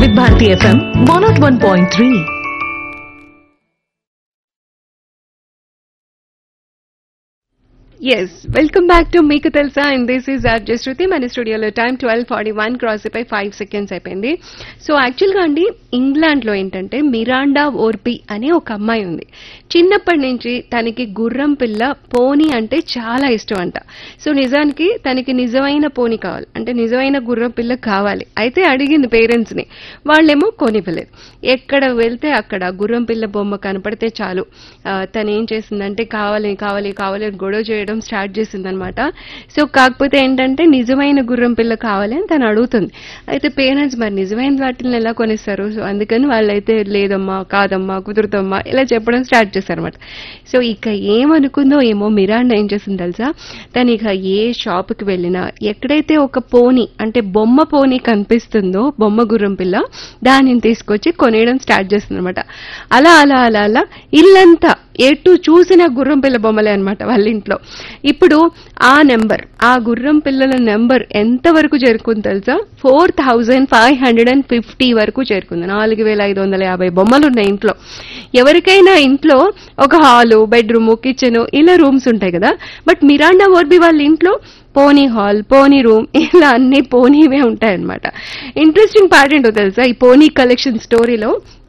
వివిధ Bharati FM one naught one point three yes welcome back to మీకు తెలుసా and this is R Jasruthi మన స్టూడియోలో time twelve forty one cross అయిపోయి five seconds అయిపోయింది సో యాక్చువల్గా అండి ఇంగ్లాండ్లో ఏంటంటే మిరాండా ఓర్పి అనే ఒక అమ్మాయి ఉంది చిన్నప్పటి నుంచి తనకి గుర్రం పిల్ల పోనీ అంటే చాలా ఇష్టం అంట సో నిజానికి తనకి నిజమైన పోనీ కావాలి అంటే నిజమైన గుర్రం పిల్ల కావాలి అయితే అడిగింది పేరెంట్స్ని వాళ్ళేమో కొనివ్వలేదు ఎక్కడ వెళ్తే అక్కడ గుర్రం పిల్ల బొమ్మ కనపడితే చాలు ఆ, తను ఏం చేసిందంటే కావాలి కావాలి కావాలి అని గొడవ చేయడం స్టార్ట్ చేసిందనమాట సో కాకపోతే ఏంటంటే నిజమైన గుర్రం పిల్ల కావాలి అని తను అడుగుతుంది అయితే పేరెంట్స్ మరి నిజమైన వాటిని ఎలా కొనిస్తారు సో అందుకని వాళ్ళైతే లేదమ్మా కాదమ్మా కుదురుతమ్మా ఇలా చెప్పడం స్టార్ట్ చేశారనమాట సో ఇక ఏమనుకుందో ఏమో మిరాండా ఏం చేసింది తెలుసా తను ఇక ఏ షాప్కి వెళ్ళినా ఎక్కడైతే ఒక పోనీ అంటే బొమ్మ పోనీ కనిపిస్తుందో బొమ్మ గుర్రం పిల్ల దానిని తీసుకొచ్చి కొనేయడం స్టార్ట్ చేస్తుంది అనమాట అలా అలా అలా అలా ఇల్లంతా ఎటు చూసిన గుర్రం పిల్ల బొమ్మలే అనమాట వాళ్ళ ఇంట్లో ఇప్పుడు ఆ నెంబర్ ఆ గుర్రం పిల్లల నెంబర్ ఎంత వరకు చేరుకుంది తెలుసా four thousand five hundred and fifty వరకు చేరుకుంది నాలుగు వేల ఐదు వందల యాభై బొమ్మలు ఉన్నాయి ఇంట్లో ఎవరికైనా ఇంట్లో ఒక హాలు బెడ్రూమ్ కిచెన్ ఇలా రూమ్స్ ఉంటాయి కదా బట్ మిరాండా ఓర్బి వాళ్ళ ఇంట్లో పోనీ హాల్ పోనీ రూమ్ ఇలా అన్ని పోనీవే ఉంటాయన్నమాట ఇంట్రెస్టింగ్ పార్ట్ ఏంటో తెలుసా ఈ పోనీ కలెక్షన్ స్టోరీలో